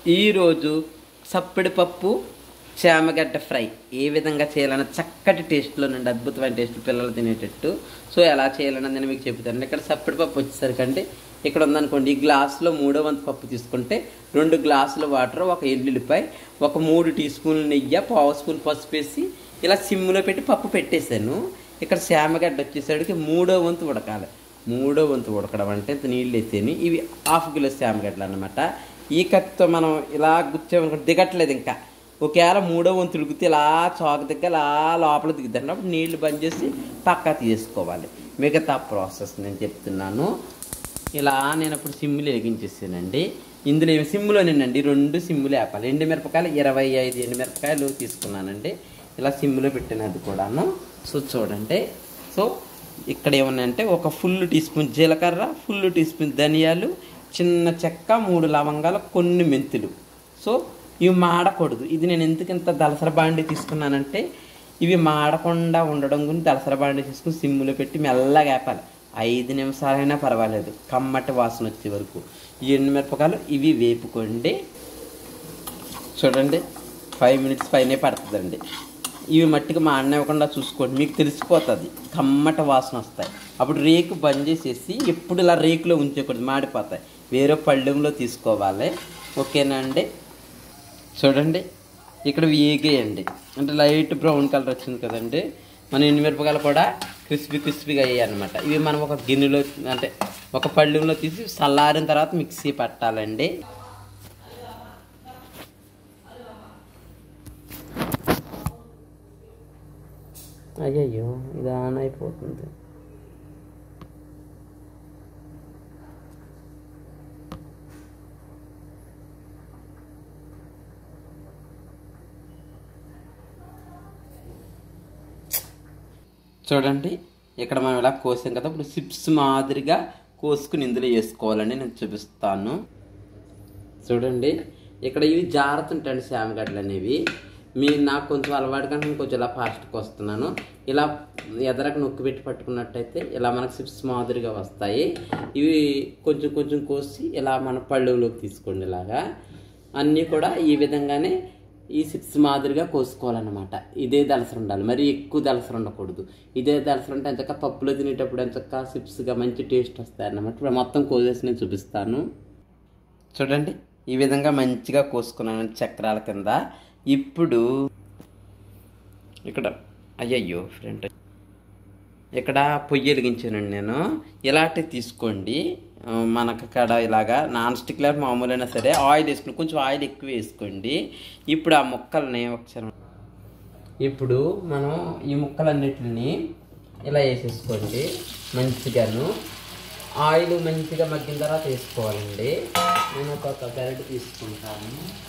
ఈరోజు సప్పిడి పప్పు చామగడ్డ ఫ్రై ఏ విధంగా చేయాలన్న చక్కటి టేస్ట్లో నుండి అద్భుతమైన టేస్ట్ పిల్లలు తినేటట్టు సో ఎలా చేయాలన్నది నేను మీకు చెప్తాను ఇక్కడ సప్పిడి పప్పు వచ్చేసరికంటే ఇక్కడ ఉందనుకోండి ఈ గ్లాసులో మూడో వంతు పప్పు తీసుకుంటే రెండు గ్లాసుల వాటర్ ఒక ఎల్లుల్లిపాయ ఒక మూడు టీ స్పూన్లు నెయ్యి పావు స్పూన్ పసుపు వేసి ఇలా సిమ్లో పెట్టి పప్పు పెట్టేశాను ఇక్కడ శామగడ్డ వచ్చేసరికి మూడో వంతు ఉడకాలి మూడో వంతు ఉడకడం అంటే ఇంత నీళ్ళు వేసేని ఇవి హాఫ్ కిలో శామగడ్డలు అనమాట ఈ కత్తితో మనం ఇలా గుచ్చామనుకుంటే దిగట్లేదు ఇంకా ఒకవేళ మూడో వంతు ఉడికితే ఇలా చాకు దగ్గర ఇలా లోపల దిగుతాను అప్పుడు నీళ్లు బంద్ చేసి పక్కా తీసుకోవాలి మిగతా ప్రాసెస్ నేను చెప్తున్నాను ఇలా నేను అప్పుడు సిమ్ములు వెలిగించేసానండి ఇందులో ఏమి సిమ్ములోనేనండి రెండు సిమ్ములు వేపాలి ఎండుమిరపకాయలు ఇరవై ఐదు ఎండుమిరపకాయలు తీసుకున్నానండి ఇలా సిమ్ములో పెట్టినది కూడాను సో చూడండి సో ఇక్కడ ఏమన్నాయంటే ఒక ఫుల్ టీ స్పూన్ జీలకర్ర ఫుల్ టీ స్పూన్ ధనియాలు చిన్న చెక్క మూడు లవంగాలు కొన్ని మెంతులు సో ఇవి మాడకూడదు ఇది నేను ఎందుకు ఇంత దలసర బాండి తీసుకున్నానంటే ఇవి మాడకుండా ఉండడం గురించి దలసర బాండి తీసుకుని సిమ్ములో పెట్టి మెల్లగా వేపాలి ఐదు నిమిషాలైనా పర్వాలేదు కమ్మటి వాసన వచ్చే వరకు ఈ ఎండుమిరపకాయలు ఇవి వేపుకోండి చూడండి ఫైవ్ మినిట్స్ పైనే పడుతుందండి ఇవి మట్టికి మాడనివ్వకుండా చూసుకోండి మీకు తెలిసిపోతుంది కమ్మట వాసన వస్తాయి అప్పుడు రేకు బంద్ చేసేసి ఎప్పుడు ఇలా రేకులో ఉంచకూడదు మాడిపోతాయి వేరే పళ్ళెంలో తీసుకోవాలి ఓకేనా అండి చూడండి ఇక్కడ వేగేయండి అంటే లైట్ బ్రౌన్ కలర్ వచ్చింది కదండి మన ఎండుమిరపకాయలు కూడా క్రిస్పీ క్రిస్పీగా అయ్యాయి అనమాట ఇవి మనం ఒక గిన్నెలో అంటే ఒక పళ్ళెంలో తీసి చల్లారిన తర్వాత మిక్సీ పట్టాలండి అయ్యయ్యో ఇది ఆన్ అయిపోతుంది చూడండి ఇక్కడ మనం ఇలా కోసాం కదా ఇప్పుడు సిప్స్ మాదిరిగా కోసుకుని ఇందులో వేసుకోవాలని నేను చూపిస్తాను చూడండి ఇక్కడ ఇవి జారుతుంటాయండి శామగడ్డలు అనేవి మీరు నాకు కొంచెం అలవాటు కానీ నేను కొంచెం ఇలా ఫాస్ట్గా వస్తున్నాను ఇలా ఎదరకు నొక్కి పెట్టి పట్టుకున్నట్టయితే ఇలా మనకు సిప్స్ మాదిరిగా వస్తాయి ఇవి కొంచెం కొంచెం కోసి ఇలా మన పళ్ళులోకి తీసుకోండి ఇలాగా అన్నీ కూడా ఈ విధంగానే ఈ సిప్స్ మాదిరిగా కోసుకోవాలన్నమాట ఇదే దలసర ఉండాలి మరి ఎక్కువ దలసర ఉండకూడదు ఇదే దలసర ఉంటే ఎంచక్క పప్పులో తినేటప్పుడు ఎంచక్క సిప్స్గా మంచి టేస్ట్ వస్తాయి అన్నమాట ఇప్పుడు మొత్తం కోసేసి నేను చూపిస్తాను చూడండి ఈ విధంగా మంచిగా కోసుకున్నాను చక్రాల కింద ఇప్పుడు ఇక్కడ అయ్యయ్యో ఫ్రెండ్ ఇక్కడ పొయ్యి వెలిగించానండి నేను ఇలాంటివి తీసుకోండి ఆ, మనకు ఇక్కడ ఇలాగా నాన్ స్టిక్ లేక మామూలైనా సరే ఆయిల్ వేసుకుని కొంచెం ఆయిల్ ఎక్కువ వేసుకోండి ఇప్పుడు ఆ ముక్కల్ని ఒకసారి ఇప్పుడు మనం ఈ ముక్కలన్నిటిని ఇలా వేసేసుకోండి మంచిగాను ఆయిల్ మంచిగా మగ్గిన తర్వాత వేసుకోవాలండి నేను ఒక గరిటె తీసుకుంటాను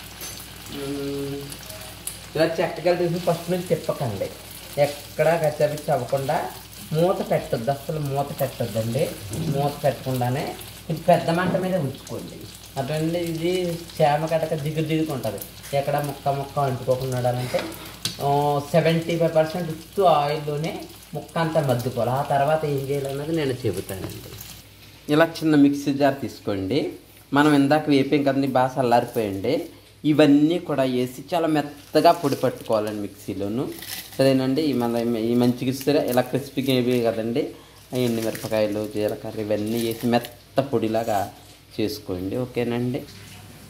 మ్మ్. ఇలా చెక్కగలు తీసి ఫస్ట్ నుంచి తిప్పకండి ఎక్కడా కచ్చపిచ్చి అవ్వకుండా మూత పెట్టొద్దు అసలు మూత పెట్టొద్దండి మూత పెట్టకుండానే ఇది పెద్ద మంట మీద ఉంచుకోండి అటువంటి ఇది చేమ కట్టక దిగు దిగుతూ ఉంటుంది ఎక్కడ ముక్క ముక్క అంటుకోకుండా ఉండాలంటే సెవెంటీ ఫైవ్ పర్సెంట్ ఉత్తు ఆయిల్లోనే ముక్క అంతా మద్దుకోవాలి ఆ తర్వాత ఏం చేయాలన్నది నేను చెబుతానండి ఇలా చిన్న మిక్సీ జార్ తీసుకోండి మనం ఇందాక వేపాం కదండి బాగా చల్లారిపోయండి ఇవన్నీ కూడా వేసి చాలా మెత్తగా పొడి పట్టుకోవాలండి మిక్సీలోను సరేనండి ఈ మన ఈ మంచిగా ఇస్తే ఇలా క్రిస్పీగా ఇవి కదండి ఆ ఎండు మిరపకాయలు జీలకర్ర ఇవన్నీ వేసి మెత్త పొడిలాగా చేసుకోండి ఓకేనండి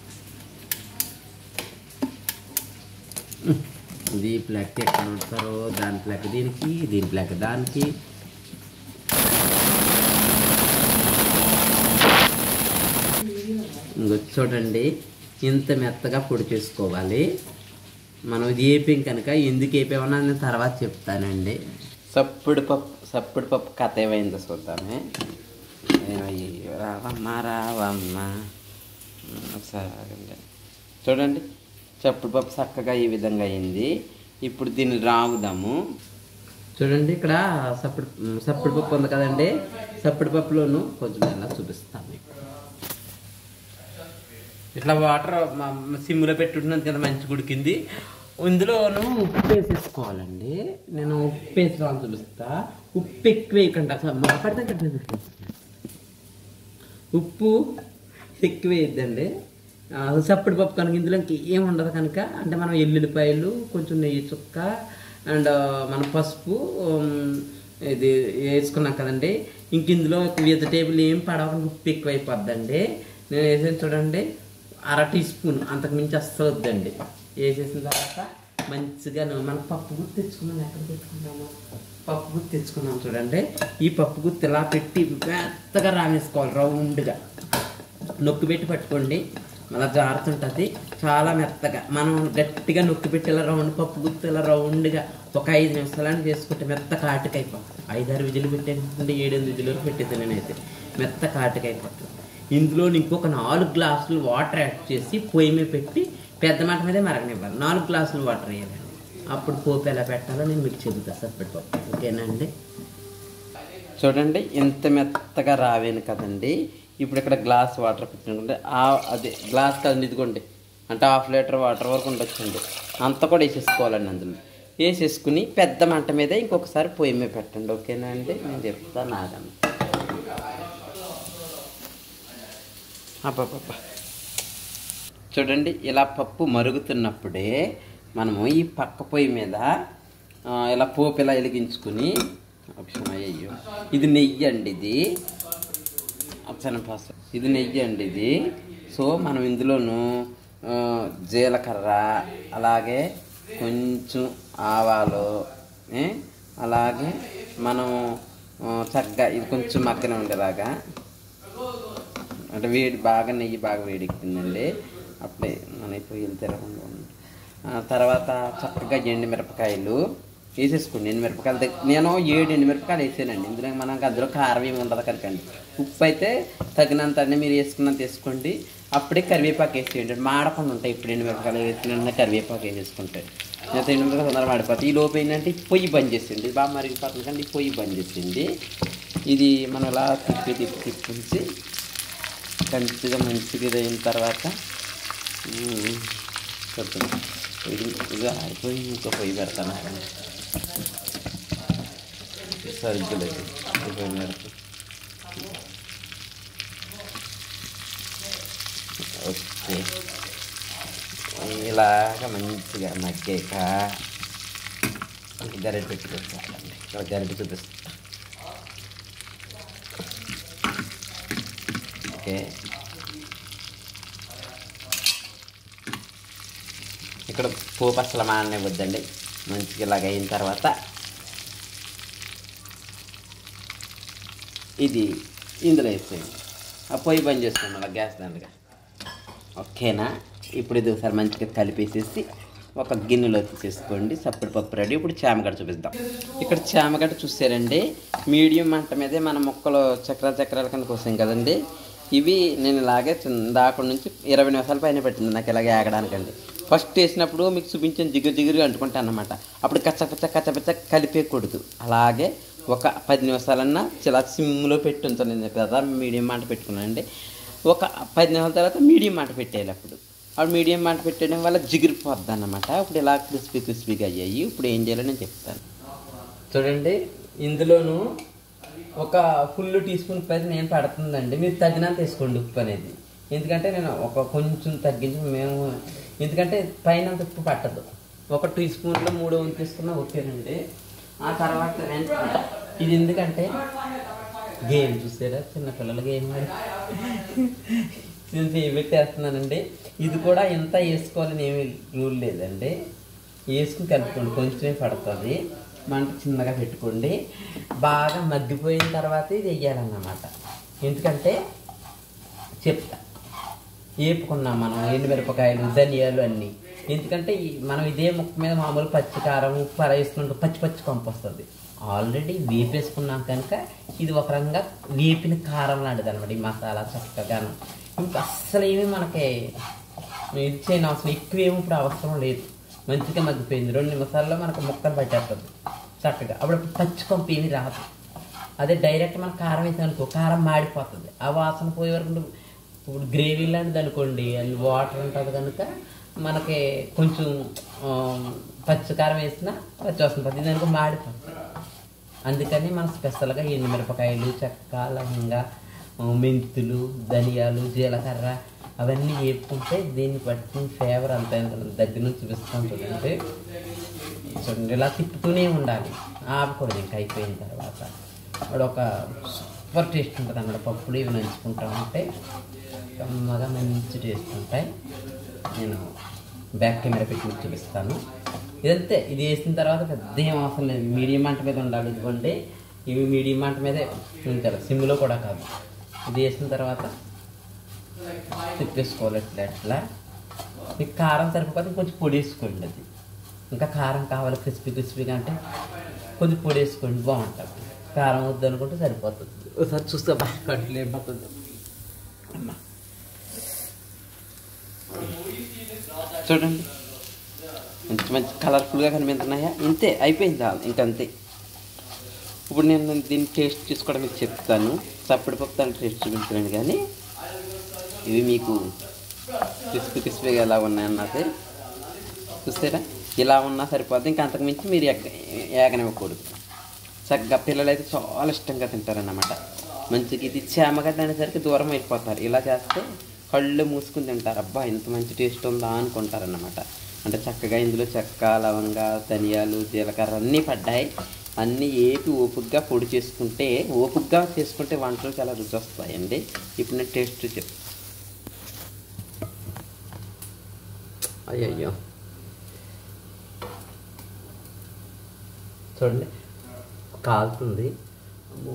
ఇది ప్లగ్ ఎక్కడ ఉంటారో దాని ప్లగ్ దీనికి దీని ప్లగ్ దానికి ఇంకొచ్చి చూడండి ఇంత మెత్తగా పొడి చేసుకోవాలి మనం ఇది వేపాం కనుక ఎందుకు వేపామన్నా నేను తర్వాత చెప్తానండి సప్పుడు పప్పు సప్పుడు పప్పు కథ ఏమైందో చూద్దామే ఏమయ్యో రావమ్మ రావమ్మ ఒకసారి ఆగండి. చూడండి చప్పుడు పప్పు చక్కగా ఈ విధంగా అయింది ఇప్పుడు దీన్ని రాగుదాము చూడండి ఇక్కడ సప్పుడు సప్పుడు పప్పు ఉంది కదండి సప్పుడు పప్పులోను కొంచెం ఎలా చూపిస్తాను మీకు ఇట్లా వాటర్ సిమ్లో పెట్టుకున్నది కదా మంచి ఉడికింది ఇందులోను ఉప్పు వేసేసుకోవాలండి నేను ఉప్పు వేసుకోవాలని చూపిస్తా ఉప్పు ఎక్కువ వేయకుండా మాపడితే కదా ఉప్పు ఎక్కువ వేయద్దండి ఆ, సప్పడి పప్పు కనుక ఇందులో ఇంకేం ఉండదు కనుక అంటే మనం ఎల్లుల్లిపాయలు కొంచెం నెయ్యి చుక్క అండ్ మన పసుపు ఉమ్, ఇది వేసుకున్నాం కదండి ఇంక ఇందులో వెజిటేబుల్ ఏం పడవకుండా ఉప్పు ఎక్కువ అయిపోద్దండి నేను వేసాను చూడండి అర టీ స్పూన్ అంతకు మించి అస్సలు వద్దండి వేసేసిన తర్వాత మంచిగా ను- మనం పప్పు గుత్తి తెచ్చుకున్నాం ఎక్కడ తెచ్చుకున్నాము పప్పు గుత్తి తెచ్చుకున్నాం చూడండి ఈ పప్పు గుత్తి ఇలా పెట్టి మెత్తగా రామేసుకోవాలి రౌండ్గా నొక్కి పెట్టి పట్టుకోండి అలా జారుతుంటుంది చాలా మెత్తగా మనం గట్టిగా నొక్కి పెట్టి ఇలా రౌండ్ పప్పు గుత్తి ఇలా రౌండ్గా ఒక ఐదు నిమిషాలని చేసుకుంటే మెత్త కాటుకైపోతుంది ఐదారు విజులు పెట్టేది ఏడెనిమిది విజులు వరకు పెట్టేది నేనైతే మెత్త కాటుకైపోతుంది ఇందులో ఇంకొక నాలుగు గ్లాసులు వాటర్ యాడ్ చేసి పొయ్యి మీద పెట్టి పెద్ద మాట మీదే మరగనివ్వాలి నాలుగు గ్లాసులు వాటర్ వేయాలండి అప్పుడు పోపు ఎలా పెట్టాలో నేను మీకు చెబుతాను సపరేట్ పప్పు ఓకేనండి చూడండి ఎంత మెత్తగా రావేను కదండి ఇప్పుడు ఇక్కడ గ్లాస్ వాటర్ పెట్టుకుంటే ఆ అదే గ్లాస్ కదండి ఇదిగోండి అంటే హాఫ్ లీటర్ వాటర్ వరకు ఉండొచ్చండి అంత కూడా వేసేసుకోవాలండి అందులో వేసేసుకుని పెద్ద మంట మీద ఇంకొకసారి పొయ్యి మీద పెట్టండి ఓకేనా అండి నేను చెప్తాను నాగండి అబ్బబ్బబ్బా చూడండి ఇలా పప్పు మరుగుతున్నప్పుడే మనము ఈ పక్క పొయ్యి మీద ఆ, ఇలా పోపు ఇలా వెలిగించుకుని ఒకసారి అయ్యో ఇది నెయ్యి అండి ఇది ఒకసారి పాస్ ఇది నెయ్యి అండి ఇది సో మనం ఇందులోను ఆ, జీలకర్ర అలాగే కొంచెం ఆవాలు ఏ, అలాగే మనం ఆ, చక్కగా ఇది కొంచెం మగ్గన ఉండేలాగా అంటే వేడి బాగా నెయ్యి బాగా వేడెక్కిందండి అప్పుడే మన పొయ్యిలు తిరగకుండా ఉంది ఆ తర్వాత చక్కగా ఎండు మిరపకాయలు వేసేసుకోండి ఎండు మిరపకాయలు దగ్గర నేను ఏడు ఎండు మిరపకాయలు వేసానండి ఇందులో మనకు అందులో కారం ఏమి ఉండదు కనుకండి ఉప్పు అయితే తగినంత అన్నీ మీరు వేసుకున్నంత వేసుకోండి అప్పుడే కరివేపాకు వేసేయండి మాడకుండా ఉంటాయి ఇప్పుడు ఎండు మిరపకాయలు వేసిన కరివేపాకు వేసేసుకుంటే నేను ఎండు మిరపకాయలు తొందరగా మాడిపోతాయి ఈ లోపు ఏంటంటే ఈ పొయ్యి బంద్ చేసింది బాగా మరిగిపోతుంది కానీ ఈ పొయ్యి బంద్ చేసింది ఇది మనం ఇలా తిప్పి తిప్పి తిప్పించి మంచిగా మంచిగా ఇది అయిన తర్వాత ఉమ్, చెప్తున్నా ఇది ఇది ఆరిపోయి ఇంకో పొయ్యి పెడతాను సరిగ్గా లేదు ఈ పొయ్యి పెడతా ఓకే ఇలాగ మంచిగా మగ్గాక గరిటె పెట్టి పెట్టాలండి ఇక్కడ గరిటె చూపిస్తా ఓకే ఇక్కడ పోపు అసలు మాననివ్వద్దండి మంచిగా ఇలాగ అయిన తర్వాత ఇది ఇందులో వేసేయండి ఆ పొయ్యి బంద్ చేసుకోండి అలా గ్యాస్ దండగా ఓకేనా ఇప్పుడు ఇది ఒకసారి మంచిగా కలిపేసేసి ఒక గిన్నెలో తీసేసుకోండి సప్పటి పప్పు రెడీ ఇప్పుడు చామగడ్డ చూపిద్దాం ఇక్కడ చామగడ్డ చూసారండి మీడియం మంట మీదే మన ముక్కలు చక్రాల చక్రాల కింద కోసాం కదండి ఇవి నేను ఇలాగే చిన్న దాకుండా నుంచి ఇరవై నిమిషాల పైన పెట్టింది నాకు ఇలాగే ఆగడానికండి ఫస్ట్ వేసినప్పుడు మీకు చూపించిన జిగురు జిగురు అంటుకుంటాను అనమాట అప్పుడు కచ్చపచ్చ కచ్చపచ్చ కలిపేయకూడదు అలాగే ఒక పది నిమిషాలన్నా చాలా సిమ్లో పెట్టి ఉంచాను కదా మీడియం మంట పెట్టుకున్నానండి ఒక పది నిమిషాల తర్వాత మీడియం మంట పెట్టేయాలి అప్పుడు అప్పుడు మీడియం మంట పెట్టడం వల్ల జిగిరిపోద్ది అన్నమాట ఇప్పుడు ఇలా క్రిస్పీ క్రిస్పీగా అయ్యాయి ఇప్పుడు ఏం చేయాలో నేను చెప్తాను చూడండి ఇందులోను ఒక ఫుల్ టీ స్పూన్ ఉప్పు అయితే నేను పడుతుందండి మీరు తగినంత వేసుకోండి ఉప్పు అనేది ఎందుకంటే నేను ఒక కొంచెం తగ్గించి మేము ఎందుకంటే పైన అంత ఉప్పు పట్టదు ఒక టీ స్పూన్లో మూడు వంతు తీసుకున్నా ఓకేనండి ఆ తర్వాత వెంటనే ఇది ఎందుకంటే గేమ్ చూసారా చిన్నపిల్లల గేమ్ మరి నేను ఫేవరెట్ వేస్తున్నానండి ఇది కూడా ఎంత వేసుకోవాలని ఏమి రూల్ లేదండి వేసుకుని కలుపుకోండి కొంచెమే పడుతుంది మంట చిన్నగా పెట్టుకోండి బాగా మగ్గిపోయిన తర్వాత ఇది వేయాలన్నమాట ఎందుకంటే చెప్తా వేపుకున్నాం మనం ఎండుమిరపకాయలు ధనియాలు అన్నీ ఎందుకంటే ఈ- మనం ఇదే ముక్క మీద మామూలు పచ్చి కారం ఉప్పు అలా వేసుకుంటే పచ్చి పచ్చి కంపు వస్తుంది ఆల్రెడీ వేపేసుకున్నాం కనుక ఇది ఒక రకంగా వేపిన కారం లాంటిది అనమాట ఈ మసాలా చక్కగాను ఇంకా అస్సలు ఏమీ మనకి ఇది చేయని అవసరం ఎక్కువ ఏమి ఇప్పుడు అవసరం లేదు మంచిగా మగ్గిపోయింది రెండు నిమిషాల్లో మనకు ముక్కలు పట్టేస్తుంది చక్కగా అప్పుడు పచ్చి కంపు ఏమీ రాదు అదే డైరెక్ట్ మనం కారం వేసాం అనుకో కారం మాడిపోతుంది ఆ వాసన పోయే వరకు ఉండి- ఇప్పుడు గ్రేవీ లాంటిది అనుకోండి అది వాటర్ ఉంటుంది కనుక మనకి కొంచెం ఆ, పచ్చి కారం వేసినా పచ్చి వాసన పోతుంది ఇది అనుకో మాడిపోతుంది అందుకని మనం స్పెషల్గా ఎండుమిరపకాయలు చెక్క లవంగా ఆ, మెంతులు ధనియాలు జీలకర్ర అవన్నీ వేపుకుంటే దీన్ని పట్టిన ఫ్లేవర్ అంత ఎంత దగ్గర నుంచి చూపిస్తాం చూడండి చూడండి ఇలా తిప్పుతూనే ఉండాలి ఆపకూడదు ఇంకా అయిపోయిన తర్వాత అక్కడ ఒక సూపర్ టేస్ట్ ఉంటుంది అన్నమాట పప్పులు ఇవి నంచుకుంటా ఉంటే కమ్మగా మంచి టేస్ట్ ఉంటాయి నేను బ్యాక్ కెమెరా పెట్టి మీకు చూపిస్తాను ఇదంతే ఇది వేసిన తర్వాత పెద్ద ఏం అవసరం లేదు మీడియం మంట మీద ఉండాలి ఇదిగోండి ఇవి మీడియం మంట మీదే ఉంచాలి సిమ్లో కూడా కాదు ఇది వేసిన తర్వాత తిప్పేసుకోవాలి ఇట్లా ఇట్లా మీకు కారం సరిపోతే కొంచెం పొడి వేసుకోండి అది ఇంకా కారం కావాలి క్రిస్పీ క్రిస్పీగా అంటే కొద్దిగా పొడి వేసుకోండి బాగుంటుంది కారం వద్దు అనుకుంటే సరిపోతుంది ఒకసారి చూస్తే బాగా కట్లు ఏమైపోతుంది అమ్మా చూడండి మంచి మంచి కలర్ఫుల్గా కనిపిస్తున్నాయా ఇంతే అయిపోయింది చాలు ఇంకంతే ఇప్పుడు నేను దీన్ని టేస్ట్ చూసుకోవడం మీకు చెప్తాను చప్పటి పప్పు దాని టేస్ట్ చూపించలేను కానీ ఇవి మీకు క్రిస్పీ క్రిస్పీగా ఎలా ఉన్నాయన్నది చూస్తారా ఇలా ఉన్నా సరిపోద్ది ఇంకా అంతకుమించి మీరు ఎక్క ఏగనివ్వకూడదు చక్కగా పిల్లలు అయితే చాలా ఇష్టంగా తింటారన్నమాట మంచిగా ఇది చేమగడ్డ అనేసరికి దూరం అయిపోతారు ఇలా చేస్తే కళ్ళు మూసుకుని తింటారు అబ్బా ఇంత మంచి టేస్ట్ ఉందా అనుకుంటారన్నమాట అంటే చక్కగా ఇందులో చెక్క లవంగ ధనియాలు జీలకర్ర అన్నీ పడ్డాయి అన్నీ ఏపి ఓపుగ్గా పొడి చేసుకుంటే ఓపుగ్గా చేసుకుంటే వంటలు చాలా రుచి వస్తాయండి ఇప్పుడు నేను టేస్ట్ చెప్ అయ్యయ్యో చూడండి కాలుతుంది అమ్మో.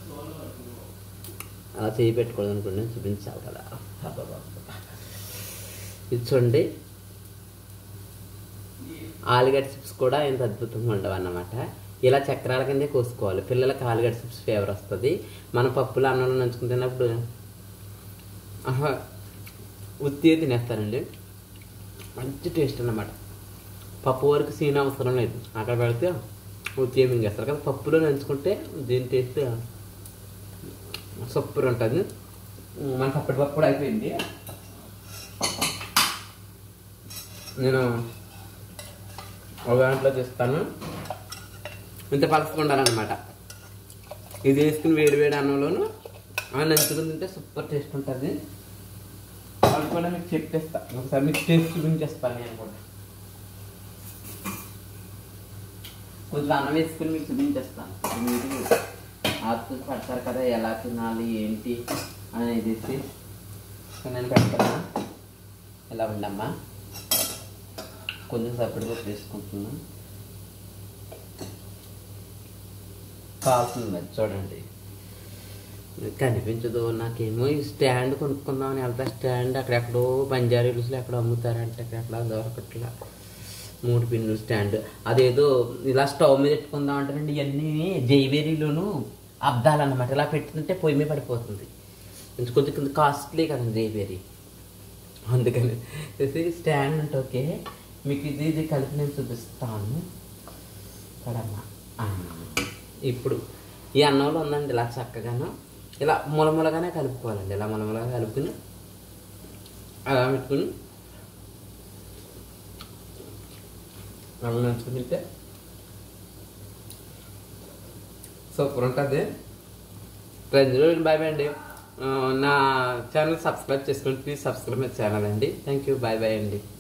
అలా చేయి పెట్టుకోవడం అనుకోండి చూపించాలి కదా అబ్బబ్బబ్బ. ఇది చూడండి ఆలుగడ్డ చిప్స్ కూడా ఎంత అద్భుతంగా ఉండవు అన్నమాట ఇలా చక్రాల కిందే కోసుకోవాలి పిల్లలకి ఆలుగడ్డ చిప్స్ ఫేవర్ వస్తుంది మన పప్పులు అన్నంలో నంచుకుని తిన్నప్పుడు ఆహా ఉత్తిగా తినేస్తారండి మంచి టేస్ట్ అన్నమాట పప్పు వరకు సీన్ అవసరం లేదు అక్కడ పెడితే ఉత్తిగా మింగేస్తారు కదా పప్పులో నంచుకుంటే దీని టేస్ట్ సూపర్ ఉంటుంది మన పప్పటి పప్పు కూడా అయిపోయింది నేను ఒక దాంట్లో చేస్తాను ఇంత పలసగా ఉండాలన్నమాట ఇది వేసుకుని వేడి వేడి అన్నంలోను ఆ నంచుకుని తింటే సూపర్ టేస్ట్ ఉంటుంది అది కూడా మీకు చెప్పేస్తా ఒకసారి మీకు టేస్ట్ చూపించేస్తాను నేను కూడా కొద్దిగా అన్నం వేసుకుని మీకు చూపించేస్తాను మీరు ఆతు పడతారు కదా ఎలా తినాలి ఏంటి అనేది నేను పెడతాను ఎలా ఉండమ్మా కొంచెం సపరేట్ కూడా తీసుకుంటున్నా కావాల్సింది అది చూడండి కనిపించదు నాకేమో ఈ స్టాండ్ కొనుక్కుందామని వెళ్తా స్టాండ్ అక్కడెక్కడో బంజారీ హిల్స్లో ఎక్కడో అమ్ముతారంటే అక్కడ దొరకట్లా మూడు పిన్నుల స్టాండ్ అదేదో ఇలా స్టవ్ మీద పెట్టుకుందాం అంటారండి ఇవన్నీ జైవేరీలోను అబ్దాలన్నమాట ఇలా పెట్టుకుంటే పొయ్యి మీద పడిపోతుంది కొంచెం కొంచెం కింద కాస్ట్లీ కదండి జైవేరీ అందుకని ఇది స్టాండ్ అంటే ఓకే మీకు ఇది ఇది కలిపి నేను చూపిస్తాను కడమ్మ ఆ, ఇప్పుడు ఈ అన్నంలో ఉందండి ఇలా చక్కగాను ఇలా ములములగానే కలుపుకోవాలండి ఇలా ములములగా కలుపుకుని అలా పెట్టుకుని అలా నంచుకుని తింటే సూపర్ ఉంటుంది రంజులో బాయ్ బాయ్ అండి ఆ, నా ఛానల్ సబ్స్క్రైబ్ చేసుకోండి ప్లీజ్ సబ్స్క్రైబ్ మై ఛానల్ అండి థ్యాంక్ యూ బాయ్ బాయ్ అండి